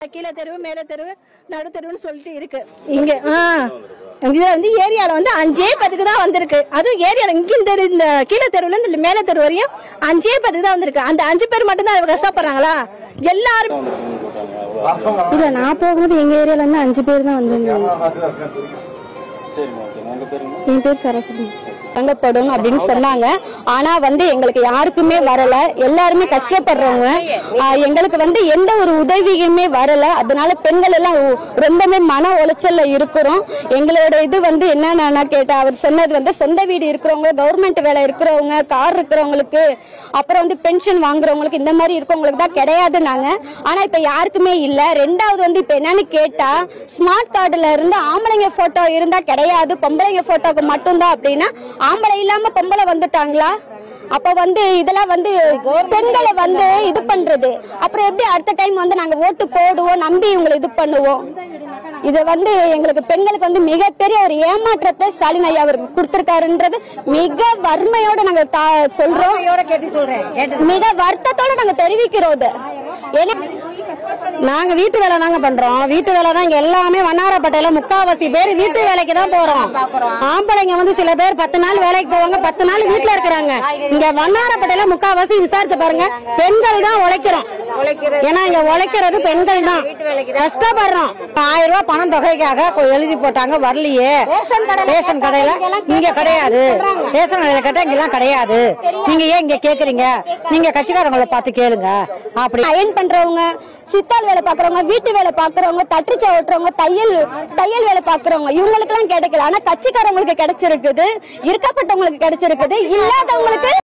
கீழே தெருவு மேலே தெருவு நடு தெருவுன்னு சொல்லிட்டு இருக்கு இங்க ஆ இதுல வந்து ஏரியால வந்து அஞ்சே பத்துக்கு தான் வந்திருக்கு அதுவும் ஏரியால இங்க இந்த இந்த கீழே தெருவுல இருந்து மேலே தெரு வரையும் அஞ்சே பத்துக்கு தான் வந்திருக்கு அந்த அஞ்சு பேர் மட்டும் தான் கஷ்டப்படுறாங்களா எல்லாரும் இல்ல நான் போகும்போது எங்க ஏரியால இருந்து அஞ்சு பேர் தான் வந்திருந்தாங்க சரிம்மா ஓகே உங்கள் பேருங்க என் பேர் சரஸ்வதி வழங்கப்படும் அப்படின்னு சொன்னாங்க ஆனா வந்து எங்களுக்கு யாருக்குமே வரல எல்லாருமே கஷ்டப்படுறவங்க ஆஹ் எங்களுக்கு வந்து எந்த ஒரு உதவியுமே வரல அதனால பெண்கள் எல்லாம் ஒ- ரொம்பவே மன உளைச்சல்ல இருக்கிறோம் எங்களோட இது வந்து என்னன்னா கேட்டா அவர் சொன்னது வந்து சொந்த வீடு இருக்கிறவங்க கவர்மெண்ட் வேலை இருக்கிறவங்க கார் இருக்கிறவங்களுக்கு அப்புறம் வந்து பென்ஷன் வாங்குறவங்களுக்கு இந்த மாதிரி இருக்கவங்களுக்கு தான் கிடையாது நாங்க ஆனா இப்ப யாருக்குமே இல்ல ரெண்டாவது வந்து இப்ப என்னன்னு கேட்டா ஸ்மார்ட் கார்டுல இருந்து ஆம்பளைங்க போட்டோ இருந்தா கிடையாது பொம்பளைங்க போட்டோக்கு மட்டும்தான் அப்படின்னா ஆம்பளை இல்லாம பொம்பளை வந்துட்டாங்களா அப்ப வந்து இதெல்லாம் வந்து பெண்களை வந்து இது பண்றது அப்புறம் எப்படி அடுத்த டைம் வந்து நாங்க ஓட்டு போடுவோம் நம்பி இவங்களை இது பண்ணுவோம் இது வந்து எங்களுக்கு பெண்களுக்கு வந்து மிகப்பெரிய ஒரு ஏமாற்றத்தை ஸ்டாலின் ஐயா அவர் கொடுத்திருக்காருன்றது மிக வறுமையோட நாங்க தா- சொல்றோம் மிக வருத்தத்தோட நாங்க தெரிவிக்கிறோம் இது. ஏன்னா நாங்க வீட்டு வேலை தாங்க பண்றோம் வீட்டு வேலை தான் இங்க எல்லாமே வண்ணாரப்பட்டையில முக்காவாசி பேர் வீட்டு வேலைக்கு தான் போறோம் ஆம்பளைங்க வந்து சில பேர் பத்து நாள் வேலைக்கு போவாங்க பத்து நாள் வீட்டுல இருக்கிறாங்க இங்க வண்ணாரப்பட்டையில முக்காவாசி விசாரிச்சு பாருங்க பெண்கள் தான் உழைக்கிறோம் ஏன்னா இங்க உழைக்கிறது பெண்கள் தான் கஷ்டப்படுறோம் ஆயிரம் ரூபாய் பணம் தொகைக்காக கொ- எழுதி போட்டாங்க வரலையே ரேஷன் கடையில இங்க கிடையாது ரேஷன் கடையில கேட்டா இங்கெல்லாம் கிடையாது நீங்க ஏன் இங்க கேக்குறீங்க நீங்க கட்சிக்காரங்களை பார்த்து கேளுங்க அப்படி அயன் பண்றவங்க சித்தால் வேலை பாக்குறவங்க வீட்டு வேலை பாக்குறவங்க தட்டுச்சா ஓட்டுறவங்க தையல் தையல் வேலை பாக்குறவங்க இவங்களுக்கு எல்லாம் கிடைக்கல ஆனா கட்சிக்காரங்களுக்கு கிடைச்சிருக்குது இருக்கப்பட்டவங்களுக்கு கிடைச்சிருக்குது இல்லாதவங்களுக்கு